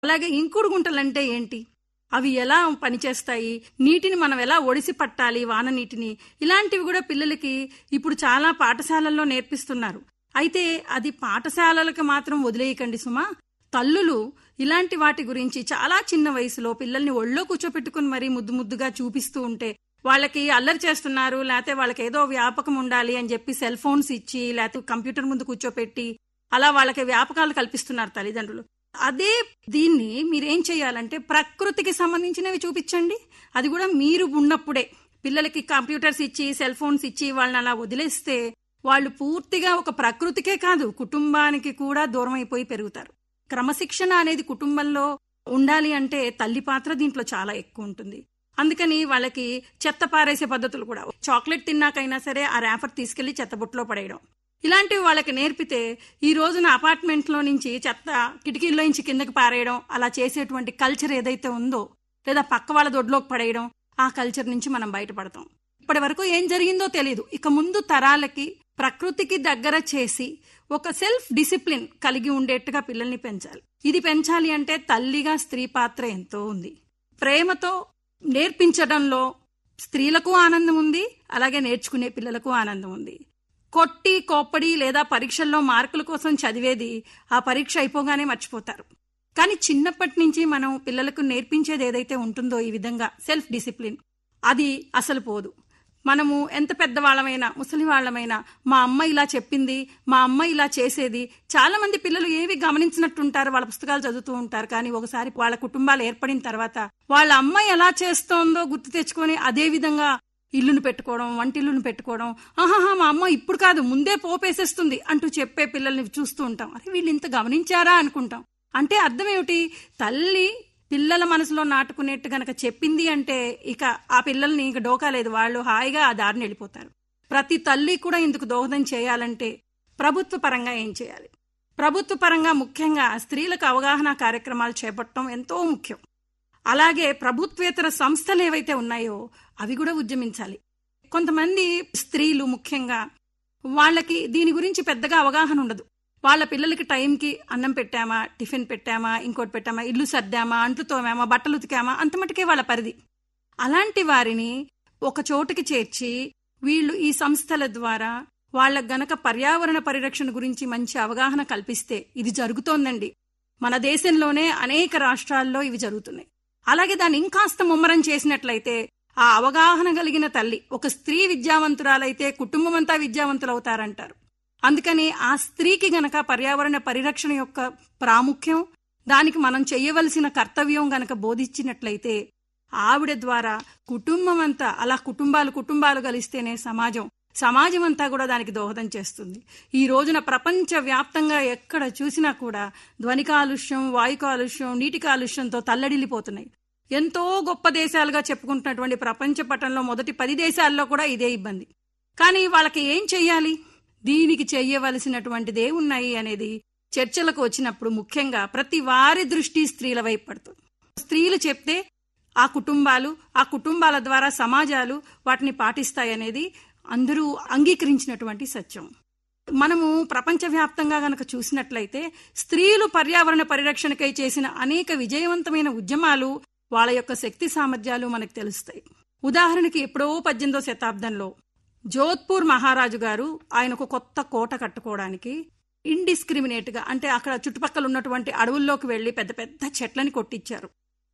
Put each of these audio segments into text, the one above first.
అలాగే ఇంకుడు గుంటలంటే ఏంటి అవి ఎలా పనిచేస్తాయి నీటిని మనం ఎలా ఒడిసి పట్టాలి వాన నీటిని ఇలాంటివి కూడా పిల్లలకి ఇప్పుడు చాలా పాఠశాలల్లో నేర్పిస్తున్నారు అయితే అది పాఠశాలలకు మాత్రం వదిలేయకండి సుమా తల్లులు ఇలాంటి వాటి గురించి చాలా చిన్న వయసులో పిల్లల్ని ఒళ్ళో కూర్చోపెట్టుకుని మరీ ముద్దు ముద్దుగా చూపిస్తూ ఉంటే వాళ్ళకి అల్లరి చేస్తున్నారు లేకపోతే వాళ్ళకి ఏదో వ్యాపకం ఉండాలి అని చెప్పి సెల్ ఫోన్స్ ఇచ్చి లేకపోతే కంప్యూటర్ ముందు కూర్చోపెట్టి అలా వాళ్ళకి వ్యాపకాలు కల్పిస్తున్నారు తల్లిదండ్రులు అదే దీన్ని మీరేం చేయాలంటే ప్రకృతికి సంబంధించినవి చూపించండి అది కూడా మీరు ఉన్నప్పుడే పిల్లలకి కంప్యూటర్స్ ఇచ్చి సెల్ ఫోన్స్ ఇచ్చి వాళ్ళని అలా వదిలేస్తే వాళ్ళు పూర్తిగా ఒక ప్రకృతికే కాదు కుటుంబానికి కూడా దూరం అయిపోయి పెరుగుతారు క్రమశిక్షణ అనేది కుటుంబంలో ఉండాలి అంటే తల్లి పాత్ర దీంట్లో చాలా ఎక్కువ ఉంటుంది అందుకని వాళ్ళకి చెత్త పారేసే పద్ధతులు కూడా చాక్లెట్ తిన్నాకైనా సరే ఆ ర్యాపర్ తీసుకెళ్లి చెత్తబుట్టలో పడేయడం ఇలాంటివి వాళ్ళకి నేర్పితే ఈ రోజున అపార్ట్మెంట్ లో నుంచి చెత్త కిటికీల్లో నుంచి కిందకి పారేయడం అలా చేసేటువంటి కల్చర్ ఏదైతే ఉందో లేదా పక్క వాళ్ళ దొడ్లోకి పడేయడం ఆ కల్చర్ నుంచి మనం బయటపడతాం ఇప్పటి వరకు ఏం జరిగిందో తెలియదు ఇక ముందు తరాలకి ప్రకృతికి దగ్గర చేసి ఒక సెల్ఫ్ డిసిప్లిన్ కలిగి ఉండేట్టుగా పిల్లల్ని పెంచాలి ఇది పెంచాలి అంటే తల్లిగా స్త్రీ పాత్ర ఎంతో ఉంది ప్రేమతో నేర్పించడంలో స్త్రీలకు ఆనందం ఉంది అలాగే నేర్చుకునే పిల్లలకు ఆనందం ఉంది కొట్టి కోప్పడి లేదా పరీక్షల్లో మార్కుల కోసం చదివేది ఆ పరీక్ష అయిపోగానే మర్చిపోతారు కానీ చిన్నప్పటి నుంచి మనం పిల్లలకు నేర్పించేది ఏదైతే ఉంటుందో ఈ విధంగా సెల్ఫ్ డిసిప్లిన్ అది అసలు పోదు మనము ఎంత పెద్దవాళ్ళమైనా ముసలి వాళ్ళమైనా మా అమ్మ ఇలా చెప్పింది మా అమ్మ ఇలా చేసేది చాలా మంది పిల్లలు ఏవి గమనించినట్టుంటారు వాళ్ళ పుస్తకాలు చదువుతూ ఉంటారు కానీ ఒకసారి వాళ్ళ కుటుంబాలు ఏర్పడిన తర్వాత వాళ్ళ అమ్మ ఎలా చేస్తోందో గుర్తు తెచ్చుకొని అదే విధంగా ఇల్లును పెట్టుకోవడం వంటిల్లును పెట్టుకోవడం ఆహాహా మా అమ్మ ఇప్పుడు కాదు ముందే పోపేసేస్తుంది అంటూ చెప్పే పిల్లల్ని చూస్తూ ఉంటాం అరే వీళ్ళు ఇంత గమనించారా అనుకుంటాం అంటే అర్థం ఏమిటి తల్లి పిల్లల మనసులో నాటుకునేట్టు గనక చెప్పింది అంటే ఇక ఆ పిల్లల్ని ఇక డోకా లేదు వాళ్ళు హాయిగా ఆ దారిని వెళ్ళిపోతారు ప్రతి తల్లి కూడా ఇందుకు దోహదం చేయాలంటే ప్రభుత్వ పరంగా ఏం చేయాలి ప్రభుత్వ పరంగా ముఖ్యంగా స్త్రీలకు అవగాహన కార్యక్రమాలు చేపట్టడం ఎంతో ముఖ్యం అలాగే ప్రభుత్వేతర సంస్థలు ఏవైతే ఉన్నాయో అవి కూడా ఉద్యమించాలి కొంతమంది స్త్రీలు ముఖ్యంగా వాళ్ళకి దీని గురించి పెద్దగా అవగాహన ఉండదు వాళ్ళ పిల్లలకి టైంకి అన్నం పెట్టామా టిఫిన్ పెట్టామా ఇంకోటి పెట్టామా ఇల్లు సర్దామా అంట్లు తోమామా బట్టలు ఉతికామా అంత మటుకే వాళ్ళ పరిధి అలాంటి వారిని ఒక చోటుకి చేర్చి వీళ్ళు ఈ సంస్థల ద్వారా వాళ్ళకు గనక పర్యావరణ పరిరక్షణ గురించి మంచి అవగాహన కల్పిస్తే ఇది జరుగుతోందండి మన దేశంలోనే అనేక రాష్ట్రాల్లో ఇవి జరుగుతున్నాయి అలాగే దాన్ని ఇంకాస్త ముమ్మరం చేసినట్లయితే ఆ అవగాహన కలిగిన తల్లి ఒక స్త్రీ విద్యావంతురాలైతే కుటుంబం అంతా విద్యావంతులవుతారంటారు అందుకని ఆ స్త్రీకి గనక పర్యావరణ పరిరక్షణ యొక్క ప్రాముఖ్యం దానికి మనం చేయవలసిన కర్తవ్యం గనక బోధించినట్లయితే ఆవిడ ద్వారా కుటుంబం అంతా అలా కుటుంబాలు కుటుంబాలు కలిస్తేనే సమాజం సమాజం అంతా కూడా దానికి దోహదం చేస్తుంది ఈ రోజున ప్రపంచ వ్యాప్తంగా ఎక్కడ చూసినా కూడా ధ్వని కాలుష్యం వాయు కాలుష్యం నీటి కాలుష్యంతో తల్లడిల్లిపోతున్నాయి ఎంతో గొప్ప దేశాలుగా చెప్పుకుంటున్నటువంటి ప్రపంచ పటంలో మొదటి పది దేశాల్లో కూడా ఇదే ఇబ్బంది కానీ వాళ్ళకి ఏం చెయ్యాలి దీనికి చెయ్యవలసినటువంటిదే ఉన్నాయి అనేది చర్చలకు వచ్చినప్పుడు ముఖ్యంగా ప్రతి వారి దృష్టి స్త్రీల వైపు పడుతుంది స్త్రీలు చెప్తే ఆ కుటుంబాలు ఆ కుటుంబాల ద్వారా సమాజాలు వాటిని పాటిస్తాయనేది అందరూ అంగీకరించినటువంటి సత్యం మనము ప్రపంచవ్యాప్తంగా గనక చూసినట్లయితే స్త్రీలు పర్యావరణ పరిరక్షణకై చేసిన అనేక విజయవంతమైన ఉద్యమాలు వాళ్ళ యొక్క శక్తి సామర్థ్యాలు మనకు తెలుస్తాయి ఉదాహరణకి ఎప్పుడో పద్దెనిమిదో శతాబ్దంలో జోధ్పూర్ మహారాజు గారు ఆయన ఒక కొత్త కోట కట్టుకోవడానికి ఇండిస్క్రిమినేట్ గా అంటే అక్కడ చుట్టుపక్కల ఉన్నటువంటి అడవుల్లోకి వెళ్లి పెద్ద పెద్ద చెట్లని కొట్టించారు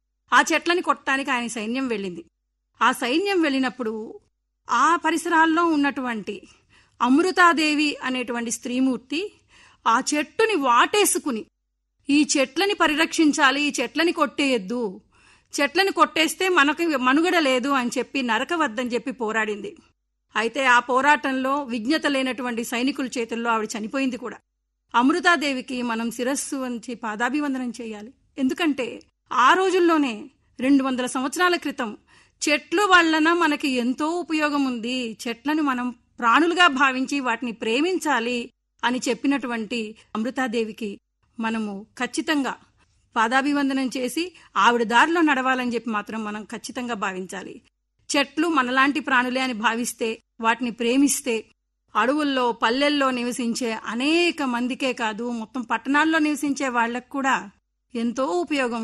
ఆ చెట్లని కొట్టడానికి ఆయన సైన్యం వెళ్ళింది ఆ సైన్యం వెళ్ళినప్పుడు ఆ పరిసరాల్లో ఉన్నటువంటి అమృతాదేవి అనేటువంటి స్త్రీమూర్తి ఆ చెట్టుని వాటేసుకుని ఈ చెట్లని పరిరక్షించాలి ఈ చెట్లని కొట్టేయద్దు చెట్లని కొట్టేస్తే మనకి మనుగడ లేదు అని చెప్పి నరకవద్దని చెప్పి పోరాడింది అయితే ఆ పోరాటంలో విజ్ఞత లేనటువంటి సైనికుల చేతుల్లో ఆవిడ చనిపోయింది కూడా అమృతాదేవికి మనం శిరస్సు వంచి పాదాభివందనం చేయాలి ఎందుకంటే ఆ రోజుల్లోనే రెండు వందల సంవత్సరాల క్రితం చెట్లు వలన మనకి ఎంతో ఉపయోగం ఉంది చెట్లను మనం ప్రాణులుగా భావించి వాటిని ప్రేమించాలి అని చెప్పినటువంటి అమృతాదేవికి మనము ఖచ్చితంగా పాదాభివందనం చేసి ఆవిడ దారిలో నడవాలని చెప్పి మాత్రం మనం ఖచ్చితంగా భావించాలి చెట్లు మనలాంటి ప్రాణులే అని భావిస్తే వాటిని ప్రేమిస్తే అడవుల్లో పల్లెల్లో నివసించే అనేక మందికే కాదు మొత్తం పట్టణాల్లో నివసించే వాళ్లకు కూడా ఎంతో ఉపయోగం